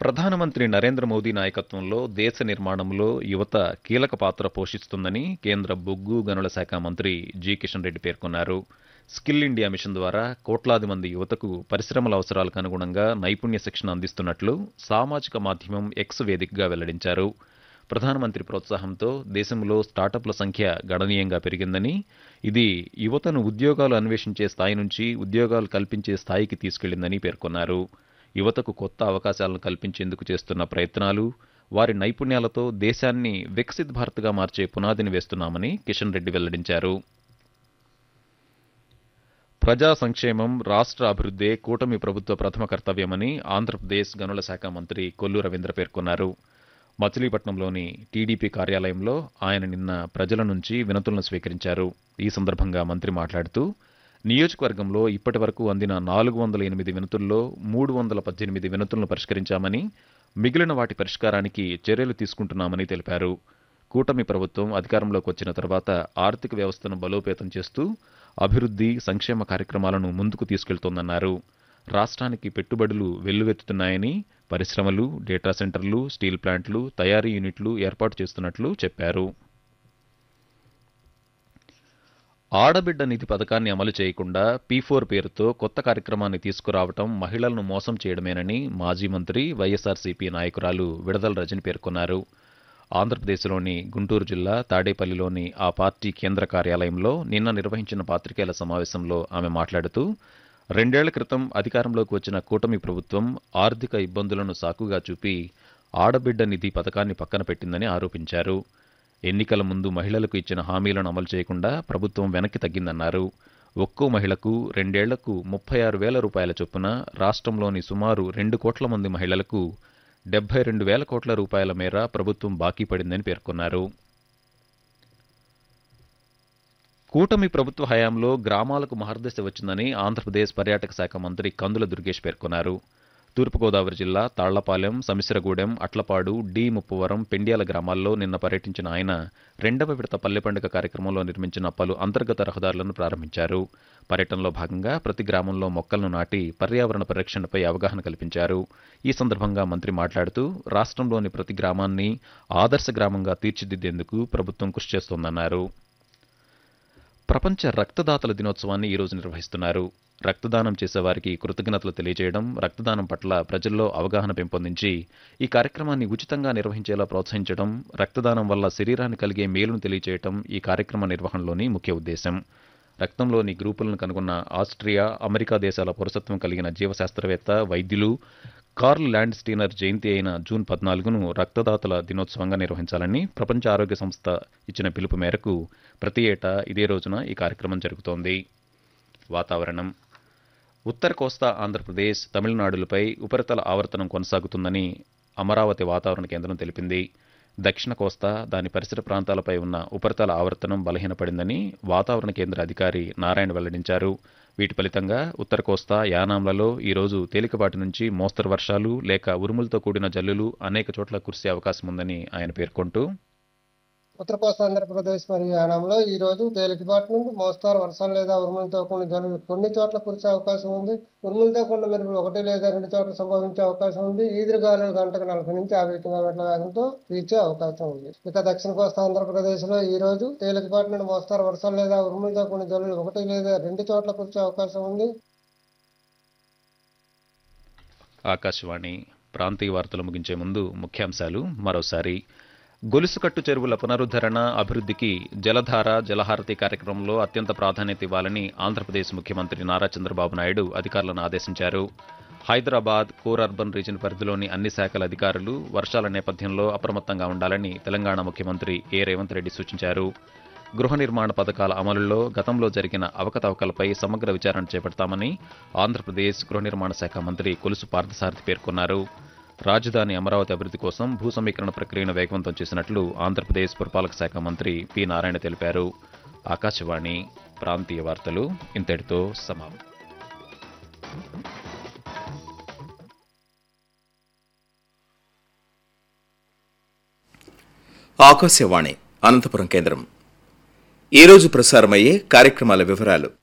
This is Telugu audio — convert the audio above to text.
ప్రధానమంత్రి నరేంద్ర మోదీ నాయకత్వంలో దేశ నిర్మాణంలో యువత కీలక పాత్ర పోషిస్తుందని కేంద్ర బొగ్గు గనుల శాఖ మంత్రి జి కిషన్ రెడ్డి పేర్కొన్నారు స్కిల్ ఇండియా మిషన్ ద్వారా కోట్లాది మంది యువతకు పరిశ్రమల అవసరాలకు అనుగుణంగా నైపుణ్య శిక్షణ అందిస్తున్నట్లు సామాజిక మాధ్యమం ఎక్స్ వేదికగా వెల్లడించారు ప్రధానమంత్రి ప్రోత్సాహంతో దేశంలో స్టార్టప్ల సంఖ్య గణనీయంగా పెరిగిందని ఇది యువతను ఉద్యోగాలు అన్వేషించే స్థాయి నుంచి ఉద్యోగాలు కల్పించే స్థాయికి తీసుకెళ్లిందని పేర్కొన్నారు యువతకు కొత్త అవకాశాలను కల్పించేందుకు చేస్తున్న ప్రయత్నాలు వారి నైపుణ్యాలతో దేశాన్ని వికసిత్ భారత్గా మార్చే పునాదిని వేస్తున్నామని కిషన్ రెడ్డి వెల్లడించారు ప్రజా సంక్షేమం రాష్ట్ర అభివృద్ధే కూటమి ప్రభుత్వ ప్రథమ కర్తవ్యమని ఆంధ్రప్రదేశ్ గనుల శాఖ మంత్రి కొల్లు రవీంద్ర పేర్కొన్నారు మచిలీపట్నంలోని టీడీపీ కార్యాలయంలో ఆయన నిన్న ప్రజల నుంచి వినతులను స్వీకరించారు ఈ సందర్భంగా మంత్రి మాట్లాడుతూ నియోజకవర్గంలో ఇప్పటి వరకు అందిన నాలుగు వందల ఎనిమిది వినతుల్లో మూడు వందల పద్దెనిమిది వినతులను పరిష్కరించామని మిగిలిన వాటి పరిష్కారానికి చర్యలు తీసుకుంటున్నామని తెలిపారు కూటమి ప్రభుత్వం అధికారంలోకి వచ్చిన తర్వాత ఆర్థిక వ్యవస్థను బలోపేతం చేస్తూ అభివృద్ధి సంక్షేమ కార్యక్రమాలను ముందుకు తీసుకెళ్తోందన్నారు రాష్ట్రానికి పెట్టుబడులు వెల్లువెత్తుతున్నాయని పరిశ్రమలు డేటా సెంటర్లు స్టీల్ ప్లాంట్లు తయారీ యూనిట్లు ఏర్పాటు చేస్తున్నట్లు చెప్పారు ఆడబిడ్డ నిధి పథకాన్ని అమలు చేయకుండా పీ ఫోర్ పేరుతో కొత్త కార్యక్రమాన్ని తీసుకురావటం మహిళలను మోసం చేయడమేనని మాజీ మంత్రి వైఎస్ఆర్సీపీ నాయకురాలు విడదల రజని పేర్కొన్నారు ఆంధ్రప్రదేశ్లోని గుంటూరు జిల్లా తాడేపల్లిలోని ఆ పార్టీ కేంద్ర కార్యాలయంలో నిన్న నిర్వహించిన పాత్రికేయుల సమావేశంలో ఆమె మాట్లాడుతూ రెండేళ్ల క్రితం అధికారంలోకి వచ్చిన కూటమి ప్రభుత్వం ఆర్థిక ఇబ్బందులను సాకుగా చూపి ఆడబిడ్డ నిధి పథకాన్ని పక్కన పెట్టిందని ఆరోపించారు ఎన్నికల ముందు మహిళలకు ఇచ్చిన హామీలను అమలు చేయకుండా ప్రభుత్వం వెనక్కి తగ్గిందన్నారు ఒక్కో మహిళకు రెండేళ్లకు ముప్పై ఆరు వేల రూపాయల చొప్పున రాష్ట్రంలోని సుమారు రెండు కోట్ల మంది మహిళలకు డెబ్బై రెండు వేల కోట్ల రూపాయల మేర ప్రభుత్వం బాకీ పడిందని పేర్కొన్నారు కూటమి ప్రభుత్వ హయాంలో గ్రామాలకు మహర్దశ వచ్చిందని ఆంధ్రప్రదేశ్ పర్యాటక శాఖ మంత్రి కందుల దుర్గేష్ పేర్కొన్నారు తూర్పుగోదావరి జిల్లా తాళ్లపాలెం సమిశ్రగూడెం అట్లపాడు డి ముప్పవరం పెండ్యాల గ్రామాల్లో నిన్న పర్యటించిన ఆయన రెండవ విడత పల్లె పండుగ కార్యక్రమంలో నిర్మించిన పలు అంతర్గత రహదారులను ప్రారంభించారు పర్యటనలో భాగంగా ప్రతి గ్రామంలో మొక్కలను నాటి పర్యావరణ పరిరక్షణపై అవగాహన కల్పించారు ఈ సందర్భంగా మంత్రి మాట్లాడుతూ రాష్ట్రంలోని ప్రతి గ్రామాన్ని ఆదర్శ గ్రామంగా తీర్చిదిద్దేందుకు ప్రభుత్వం కృషి చేస్తోందన్నారు ప్రపంచ రక్తదాతల దినోత్సవాన్ని ఈరోజు నిర్వహిస్తున్నారు రక్తదానం చేసేవారికి కృతజ్ఞతలు తెలియజేయడం రక్తదానం పట్ల ప్రజల్లో అవగాహన పెంపొందించి ఈ కార్యక్రమాన్ని ఉచితంగా నిర్వహించేలా ప్రోత్సహించడం రక్తదానం వల్ల శరీరాన్ని కలిగే మేలును తెలియజేయడం ఈ కార్యక్రమ నిర్వహణలోని ముఖ్య ఉద్దేశం రక్తంలోని గ్రూపులను కనుగొన్న ఆస్ట్రియా అమెరికా దేశాల పౌరసత్వం కలిగిన జీవశాస్త్రవేత్త వైద్యులు కార్ల్ ల్యాండ్ స్టీనర్ జయంతి అయిన జూన్ పద్నాలుగును రక్తదాతల దినోత్సవంగా నిర్వహించాలని ప్రపంచ ఆరోగ్య సంస్థ ఇచ్చిన పిలుపు మేరకు ప్రతి ఏటా ఇదే రోజున ఈ కార్యక్రమం జరుగుతోంది వాతావరణం ఉత్తర కోస్తా ఆంధ్రప్రదేశ్ తమిళనాడులపై ఉపరితల ఆవర్తనం కొనసాగుతుందని అమరావతి వాతావరణ కేంద్రం తెలిపింది దక్షిణ కోస్తా దాని పరిసర ప్రాంతాలపై ఉన్న ఉపరితల ఆవర్తనం బలహీనపడిందని వాతావరణ కేంద్ర అధికారి నారాయణ వెల్లడించారు వీటి ఫలితంగా ఉత్తర కోస్తా యానాంలలో ఈరోజు తేలికపాటి నుంచి మోస్తరు వర్షాలు లేక ఉరుములతో కూడిన జల్లులు అనేక చోట్ల కురిసే అవకాశం ఉందని ఆయన పేర్కొంటూ ఉత్తర కోస్తా ఆంధ్రప్రదేశ్ మరియు యానంలో ఈ రోజు తేలికపాటి నుండి మోస్తారు వర్షాలు లేదా ఉరుములతో కూడిన జల్లులు కొన్ని చోట్ల కురిసే అవకాశం ఉంది ఉరుములతో కూడిన మెరుపులు ఒకటి లేదా రెండు చోట్ల సంభవించే అవకాశం ఉంది ఈదురుగాలులు గంటకు నలభై నుంచి యాభై కిలోమీటర్ల వేగంతో వీచే అవకాశం ఉంది ఇక దక్షిణ కోస్తా ఆంధ్రప్రదేశ్ లో ఈ రోజు తేలికపాటి నుండి మోస్తారు వర్షాలు లేదా ఉరుములతో కూడిన జల్లులు ఒకటి లేదా రెండు చోట్ల కురిసే అవకాశం ఉంది ఆకాశవాణి ప్రాంతీయ వార్తలు ముగించే ముందు ముఖ్యాంశాలు మరోసారి గొలుసుకట్టు చెరువుల పునరుద్ధరణ అభివృద్ధికి జలధార జలహారతి కార్యక్రమంలో అత్యంత ప్రాధాన్యత ఇవ్వాలని ఆంధ్రప్రదేశ్ ముఖ్యమంత్రి నారా చంద్రబాబు నాయుడు అధికారులను ఆదేశించారు హైదరాబాద్ కోర్ అర్బన్ రీజన్ పరిధిలోని అన్ని శాఖల అధికారులు వర్షాల నేపథ్యంలో అప్రమత్తంగా ఉండాలని తెలంగాణ ముఖ్యమంత్రి ఏ రేవంత్ రెడ్డి సూచించారు గృహ నిర్మాణ పథకాల అమలులో గతంలో జరిగిన అవకతవకలపై సమగ్ర విచారణ చేపడతామని ఆంధ్రప్రదేశ్ గృహ నిర్మాణ శాఖ మంత్రి కొలుసు పార్థసారథి పేర్కొన్నారు రాజధాని అమరావతి అభివృద్ధి కోసం భూ సమీకరణ ప్రక్రియను వేగవంతం చేసినట్లు ఆంధ్రప్రదేశ్ పురపాలక శాఖ మంత్రి పి నారాయణ తెలిపారు ఆకాశవాణి ప్రాంతీయ వార్తలు ఇంతటితో సమాప్తం ఆకాశవాణి అనంతపురం కేంద్రం ఈరోజు ప్రసారమయ్యే కార్యక్రమాల వివరాలు